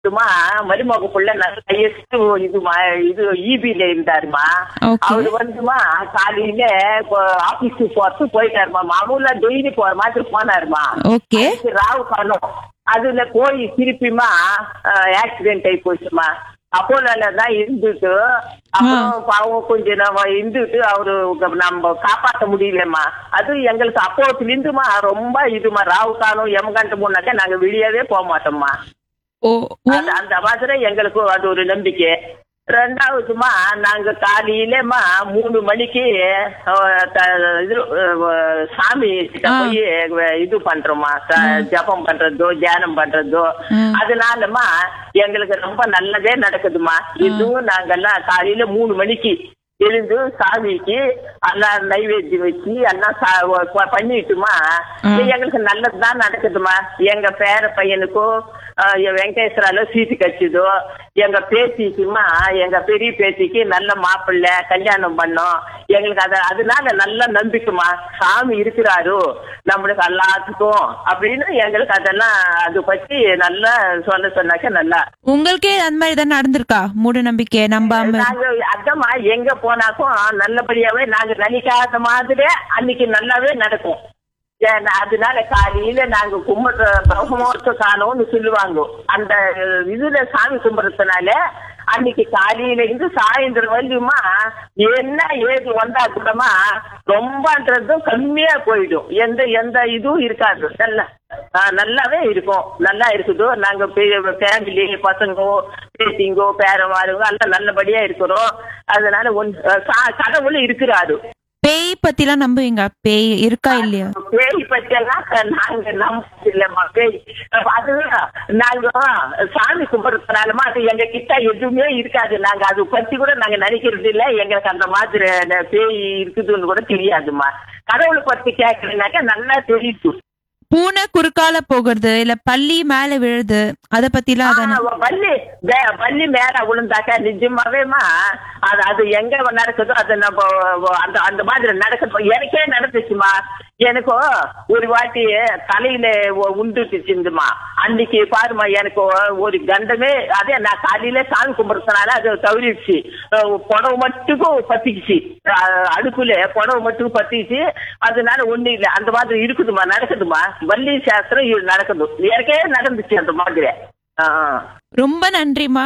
சும்மா மருமக புள்ள நல்ல ஹையஸ்ட் இது ம- இது ஈபில இருந்தாருமா Okay. அவரு வந்துமா காலையில ஆபீஸ்க்கு போறது போயிட்டாருமா மாமூலா டெய்லி போற மாதிரி போனாருமா ஓகே அதுக்கு ராவு காலம் அதுல போய் திருப்பிமா ஆக்சிடென்ட் ஆகி போச்சுமா அப்போல தான் இருந்துட்டு அப்புறம் பாவம் கொஞ்சம் நம்ம இருந்துட்டு அவரு நம்ம காப்பாத்த முடியலம்மா அது எங்களுக்கு அப்போத்துல இருந்துமா ரொம்ப இதுமா ராவு காலம் எமகாண்டு போனாக்கா நாங்க வெளியவே போக மாட்டோம்மா ஓ உ- அது அந்த மாதிரி எங்களுக்கு அது ஒரு நம்பிக்கை ரெண்டாவதுமா நாங்க காலையிலமா மூணு மணிக்கு அஹ், த- இது அஹ், சாமி கிட்ட ஆ. போய் அஹ், இது பண்றோமா ச- ஜபம் பண்றதோ தியானம் பண்றதோ ம். அதனாலமா எங்களுக்கு ரொம்ப நல்லதே நடக்குதுமா இதுவும் நாங்கெல்லாம் காலையில மூணு மணிக்கு எழுந்து சாமிக்கு எல்லாம் நைவேத்தியம் வச்சு எல்லாம் சா- ப- பண்ணிட்டுமா ஆ. எங்களுக்கு நல்லதுதான் நடக்குதுமா எங்க பேர பையனுக்கும் ஆஹ், என் வெங்கடேஸ்வரால சீட்டு கட்சிதோ எங்க பேத்திக்குமா எங்க பெரிய பேத்திக்கு நல்ல மாப்பிள்ளை கல்யாணம் பண்ணோம் எங்களுக்கு அத அதனால நல்ல நம்பிக்கைமா சாமி இருக்கிறாரு நம்மளுக்கு எல்லாத்துக்கும் அப்படின்னு எங்களுக்கு அதெல்லாம் அது பத்தி நல்லா சொல்ல சொன்னாக்க நல்லா உங்களுக்கே அந்த மாதிரி தான் நடந்திருக்கா மூட நம்பிக்கை நம்பாம நாங்க அதாம்மா எங்க போனாக்கும் நல்லபடியாவே நாங்க நினைக்காத மாதிரி அன்னைக்கு நல்லாவே நடக்கும் ஏன்னா, அதனால காலையில நாங்க கும்பிடுற பிரம்மோற்ச காலம்னு சொல்லுவாங்க அந்த இதுல சாமி கும்பிடுறதுனால அன்னைக்கு காலையில இருந்து சாயந்தரம் வரையுமா என்ன ஏது வந்தா கூடமா ரொம்பன்றதும் கம்மியா போயிடும் எந்த எந்த இதுவும் இருக்காது நல்லா ஆ, நல்லாவே இருக்கும் நல்லா இருக்குது நாங்க ஃபேமிலி பசங்கோ பேத்திங்கோ பேரவாருங்க எல்லாம் நல்லபடியா இருக்கிறோம் அதனால ஒன் கா- கடவுள் இருக்கிறாரு பேய் பத்திலாம் நம்புவீங்க பேய் இருக்கா இல்லையா பேய் பற்றியெல்லாம் நாங்க நம்ப இல்லம்மா பேய் அது நாங்க சாமி கும்பிடுறதுனாலமா அது எங்க கிட்ட எதுவுமே இருக்காது நாங்க அது பத்தி கூட நாங்க நினைக்கிறது இல்ல எங்களுக்கு அந்த மாதிரி அந்த பேய் இருக்குதுன்னு கூட தெரியாதுமா கடவுளை பத்தி கேட்கறதுனாக்க நல்லா தெரியுது பூனை குறுக்கால போகிறது இல்ல பள்ளி மேல விழுது அத பத்திலாம் அதானே ஆ, பல்லி வே- பல்லி மேல விழுந்தாக்கா நிஜமாவேமா அது அது எங்க நடக்குதோ அது நம்ம அந்த அந்த மாதிரி நடக்குது எனக்கே நடந்துச்சுமா எனக்கு ஒரு வாட்டி தலையில ஒ- உண்டுச்சுமா அன்னைக்கு பாருமா எனக்கு ஒரு கண்டமே அதே நான் காலையில சாமி கும்பிடுறதுனால அது தவறிடுச்சு அஹ் புடவை மட்டுக்கும் பத்திக்குச்சு அஹ் அடுப்புல புடவை மட்டும் பத்திச்சு அதனால ஒண்ணு இல்ல அந்த மாதிரி இருக்குதுமா நடக்குதுமா வள்ளி சாஸ்திரம் இது நடக்குது எனக்கே நடந்துச்சு அந்த மாதிரி ஆ ஆ. ரொம்ப நன்றிமா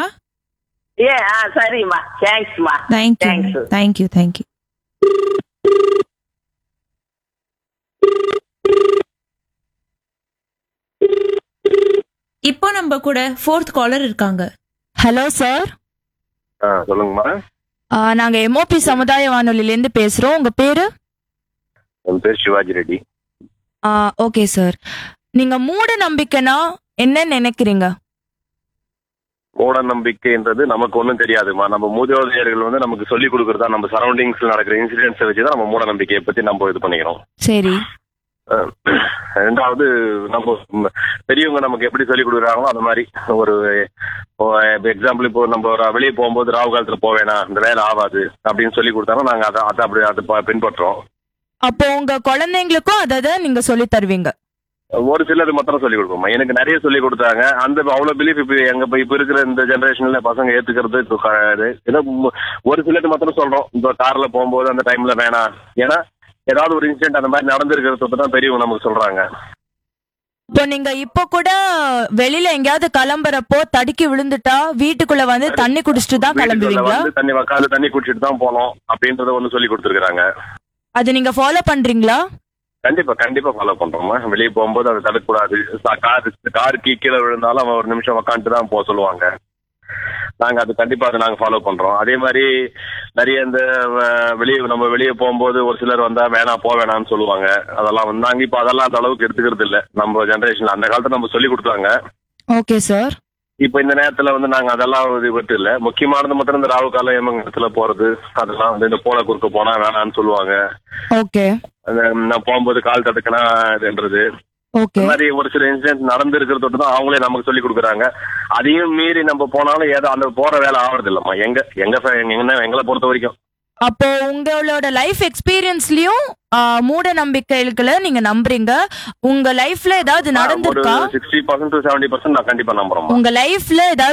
ஏ ஆ சரிம்மா தேங்க்ஸ்மா தேங்க்யூ தேங்க்ஸ் தேங்க்யூ தேங்க்யூ இப்போ நம்ம கூட ஃபோர்த் காலர் இருக்காங்க ஹலோ சார் ஆ சொல்லுங்கம்மா நாங்க எம்ஓபி சமுதாய வானொலியிலேருந்து பேசுறோம் உங்க பேரு என் பேர் சிவாஜி ரெட்டி ஓகே சார் நீங்க மூட நம்பிக்கைனா என்ன நினைக்கிறீங்க மூட நம்பிக்கைன்றது நமக்கு ஒன்றும் தெரியாதுமா நம்ம மூதோதையர்கள் வந்து நமக்கு சொல்லி கொடுக்குறதா நம்ம சரௌண்டிங்ஸ்ல நடக்கிற இன்சிடென்ட்ஸை வச்சு தான் நம்ம மூட நம்பிக்கையை பத்தி நம்ம இது பண்ணிக்கிறோம் சரி அஹ் ரெண்டாவது நம்ம ம், பெரியவங்க நமக்கு எப்படி சொல்லி கொடுக்குறாங்களோ அந்த மாதிரி ஒரு எக்ஸாம்பிள் இப்போ நம்ம ஒரு வெளியே போகும்போது ராவு காலத்துல போவேனா இந்த வேலை ஆகாது அப்படின்னு சொல்லி கொடுத்தாங்கன்னா நாங்க அதை அதை அப்படி அதை ப- பின்பற்றுறோம் அப்போ உங்க குழந்தைங்களுக்கும் அதை நீங்க சொல்லி தருவீங்க ஒரு சிலது மாத்திரம் சொல்லி கொடுப்போம் எனக்கு நிறைய சொல்லி கொடுத்தாங்க அந்த அவ்வளவு பிலீஃப் இப்ப எங்க இப்ப இப்ப இருக்கிற இந்த ஜெனரேஷன்ல பசங்க ஏத்துக்கிறது இப்ப க- இது. ஏதோ மு- ஒரு சிலது மாத்திரம் சொல்றோம் இந்த கார்ல போகும்போது அந்த டைம்ல வேணாம் ஏன்னா ஏதாவது ஒரு இன்சிடென்ட் அந்த மாதிரி நடந்திருக்கிறது தான் பெரியவங்க நமக்கு சொல்றாங்க இப்போ நீங்க இப்போ கூட வெளியில எங்கேயாவது கிளம்புறப்போ தடுக்கி விழுந்துட்டா வீட்டுக்குள்ள வந்து தண்ணி குடிச்சிட்டு தான் வீட்டுக்குள்ள கிளம்புவீங்களா வந்து தண்ணி உட்காந்து தண்ணி குடிச்சிட்டு தான் போனோம் அப்படின்றத ஒண்ணு சொல்லி கொடுத்துருக்காங்க அது நீங்க ஃபாலோ பண்றீங்களா கண்டிப்பா கண்டிப்பா ஃபாலோ பண்றோமா வெளியே போகும்போது அதை தடுக்கக்கூடாது கார் கார் கீ கீழே விழுந்தாலும் அவன் ஒரு நிமிஷம் உக்காந்துட்டு தான் போக சொல்லுவாங்க நாங்க அது கண்டிப்பா அதை நாங்க ஃபாலோ பண்றோம் அதே மாதிரி நிறைய இந்த அஹ், வெளியே நம்ம வெளியே போகும்போது ஒரு சிலர் வந்தா வேணாம் போ வேணாம்னு சொல்லுவாங்க அதெல்லாம் வந்து நாங்க இப்ப அதெல்லாம் அந்த அளவுக்கு எடுத்துக்கிறது இல்ல நம்ம ஜெனரேஷன்ல அந்த காலத்துல நம்ம சொல்லி கொடுத்தாங்க ஓகே சார் இப்ப இந்த நேரத்துல வந்து நாங்க அதெல்லாம் இது விட்டு இல்ல முக்கியமானது மாத்திரம் இந்த ராவு காலம் எமங்கத்துல போறது அதெல்லாம் வந்து இந்த போல குறுக்க போனா வேணாம்னு சொல்லுவாங்க ஓகே அந்த நான் போகும்போது கால் தடுக்கனா இதுன்றது ஓகே இந்த மாதிரி ஒரு சில இன்சிடென்ட் நடந்து இருக்கிறது தான் அவங்களே நமக்கு சொல்லி கொடுக்குறாங்க அதையும் மீறி நம்ம போனாலும் ஏதோ அந்த போற வேலை ஆவறது இல்லம்மா எங்க எங்க fa- எங்க எங்களை பொறுத்த வரைக்கும் அப்போ உங்களோட லைஃப் எக்ஸ்பீரியன்ஸ்லயும் மூட நம்பிக்கைகளை நீங்க நம்புறீங்க உங்க லைஃப்ல ஏதாவது ஒரு நடந்திருக்கா sixty percent to seventy percent நான் கண்டிப்பா நம்புறேன் உங்க லைஃப்ல ஏதாவது